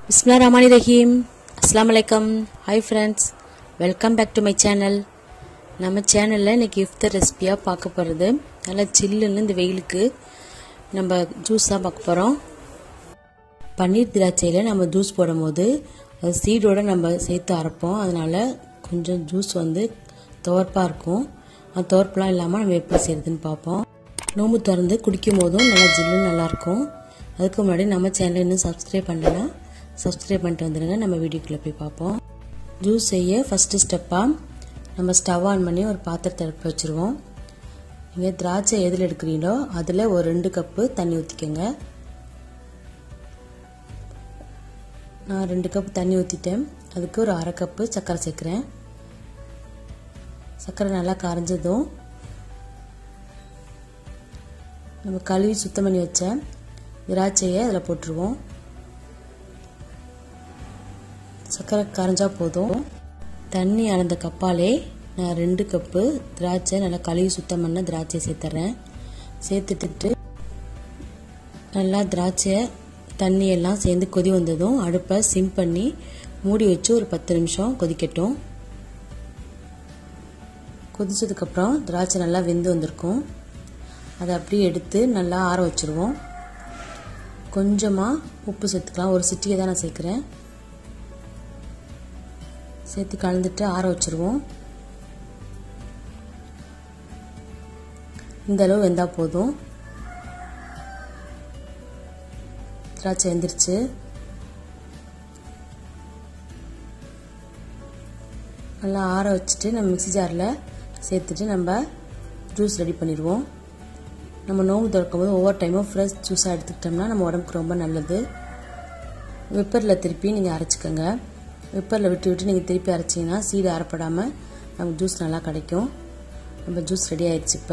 பிஸ்மில்லா ரஹ்மானி ரஹீம் அஸ்ஸலாமு அலைக்கம் hi friends welcome back to my channel நம்ம சேனலில் இன்னைக்கு இஃப்தர் ரெசிபியாக பார்க்க போகிறது நல்லா சில்லுன்னு இந்த வெயிலுக்கு நம்ம ஜூஸ் தான் பார்க்க போகிறோம் பன்னீர் திராட்சையில் நம்ம ஜூஸ் போடும்போது அது சீடோடு நம்ம சேர்த்து அரைப்போம் அதனால் கொஞ்சம் ஜூஸ் வந்து துவர்ப்பாக இருக்கும் அந்த துவர்ப்பெலாம் இல்லாமல் நம்ம எப்படி செய்கிறதுன்னு பார்ப்போம் நோம்பு திறந்து குடிக்கும் போதும் நல்லா ஜில்லுன்னு நல்லாயிருக்கும் அதுக்கு முன்னாடி நம்ம சேனலை இன்னும் சப்ஸ்கிரைப் பண்ணலன்னா சப்ஸ்கிரைப் பண்ணிட்டு வந்துடுங்க நம்ம வீடியோக்குள்ளே போய் பார்ப்போம் ஜூஸ் செய்ய ஃபஸ்ட்டு ஸ்டெப்பாக நம்ம ஸ்டவ் ஆன் பண்ணி ஒரு பாத்திரத்தை எடுத்து வச்சுருவோம் நீங்கள் திராட்சை எதில் எடுக்கிறீங்களோ அதில் ஒரு ரெண்டு கப்பு தண்ணி ஊற்றிக்கோங்க நான் ரெண்டு கப் தண்ணி ஊற்றிட்டேன் அதுக்கு ஒரு அரை கப்பு சர்க்கரை சேர்க்குறேன் சர்க்கரை நல்லா கரைஞ்சதும் நம்ம கழுவி சுத்தம் பண்ணி வச்ச திராட்சையை அதில் போட்டுருவோம் சர்க்கரை கரைஞ்சா போதும் தண்ணி அளந்த கப்பாலே நான் ரெண்டு கப்பு திராட்சை நல்லா கழுவி சுத்தம் பண்ண திராட்சையை சேர்த்துறேன் சேர்த்துட்டு நல்லா திராட்சை தண்ணி எல்லாம் சேர்ந்து கொதி வந்ததும் அடுப்பை சிம் பண்ணி மூடி வச்சு ஒரு பத்து நிமிஷம் கொதிக்கட்டும் கொதிச்சதுக்கப்புறம் திராட்சை நல்லா வெந்து வந்திருக்கும் அதை அப்படியே எடுத்து நல்லா ஆற வச்சுருவோம் கொஞ்சமாக உப்பு சேர்த்துக்கலாம் ஒரு சிட்டியை தான் நான் சேர்க்குறேன் சேர்த்து கலந்துட்டு ஆற வச்சுருவோம் இந்த அளவு வெந்தால் போதும் திராட்சை வெந்துருச்சு நல்லா ஆற வச்சுட்டு நம்ம மிக்சி ஜாரில் சேர்த்துட்டு நம்ம ஜூஸ் ரெடி பண்ணிடுவோம் நம்ம நோம்பு திறக்கும் போது ஒவ்வொரு டைமும் ஃப்ரெஷ் ஜூஸாக எடுத்துக்கிட்டோம்னா நம்ம உடம்புக்கு ரொம்ப நல்லது வெப்பரில் திருப்பி நீங்கள் அரைச்சிக்கோங்க வெப்பரில் விட்டு விட்டு நீங்கள் திருப்பி அரைச்சிங்கன்னா சீடு அரைப்படாமல் நமக்கு ஜூஸ் நல்லா கிடைக்கும் நம்ம ஜூஸ் ரெடி ஆயிடுச்சு இப்போ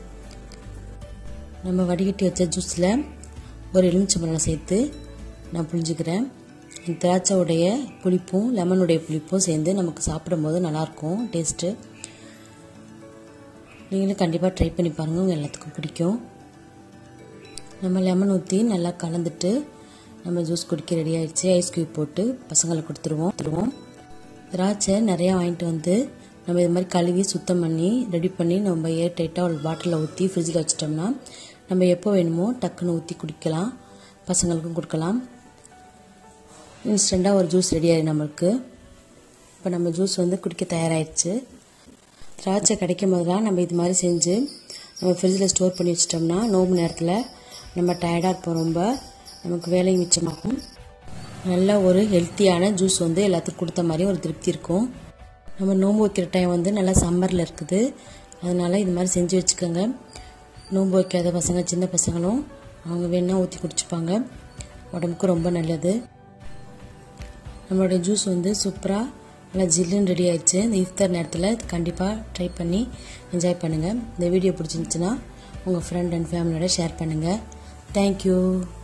நம்ம வடிகட்டி வச்ச ஜூஸில் ஒரு எலுமிச்சம்பழம் சேர்த்து நான் புளிஞ்சுக்கிறேன் திராட்சையுடைய புளிப்பும் லெமனுடைய புளிப்பும் சேர்ந்து நமக்கு சாப்பிடும்போது நல்லாயிருக்கும் டேஸ்ட்டு நீங்களும் கண்டிப்பாக ட்ரை பண்ணி பாருங்கள் உங்கள் எல்லாத்துக்கும் பிடிக்கும் நம்ம லெமன் ஊற்றி நல்லா கலந்துட்டு நம்ம ஜூஸ் குடிக்க ரெடி ஆகிடுச்சு ஐஸ் க்யூப் போட்டு பசங்களை கொடுத்துருவோம் தருவோம் திராட்சை நிறையா வாங்கிட்டு வந்து நம்ம இது மாதிரி கழுவி சுத்தம் பண்ணி ரெடி பண்ணி நம்ம ஏர் டைட்டாக ஒரு பாட்டிலில் ஊற்றி ஃப்ரிட்ஜில் வச்சிட்டோம்னா நம்ம எப்போ வேணுமோ டக்குன்னு ஊற்றி குடிக்கலாம் பசங்களுக்கும் கொடுக்கலாம் இன்ஸ்டண்ட்டாக ஒரு ஜூஸ் ரெடி ஆகிடும் நம்மளுக்கு இப்போ நம்ம ஜூஸ் வந்து குடிக்க தயாராகிடுச்சு திராட்சை கிடைக்கும் போதெல்லாம் நம்ம இது மாதிரி செஞ்சு நம்ம ஃப்ரிட்ஜில் ஸ்டோர் பண்ணி வச்சிட்டோம்னா நோம்பு நேரத்தில் நம்ம டயர்டாக இருப்போம் ரொம்ப நமக்கு வேலை மிச்சமாகும் நல்ல ஒரு ஹெல்த்தியான ஜூஸ் வந்து எல்லாத்துக்கும் கொடுத்த மாதிரி ஒரு திருப்தி இருக்கும் நம்ம நோன்பு வைக்கிற டைம் வந்து நல்லா சம்மரில் இருக்குது அதனால் இது மாதிரி செஞ்சு வச்சுக்கோங்க நோன்பு வைக்காத பசங்க சின்ன பசங்களும் அவங்க வேணால் ஊற்றி குடிச்சுப்பாங்க உடம்புக்கு ரொம்ப நல்லது நம்மளுடைய ஜூஸ் வந்து சூப்பராக நல்லா ஜில்லுன்னு ரெடி ஆயிடுச்சு இந்த இஃப்தார் நேரத்தில் கண்டிப்பாக ட்ரை பண்ணி என்ஜாய் பண்ணுங்கள் இந்த வீடியோ பிடிச்சிருந்துச்சுன்னா உங்கள் ஃப்ரெண்ட் அண்ட் ஃபேமிலியோட ஷேர் பண்ணுங்கள் தேங்க்யூ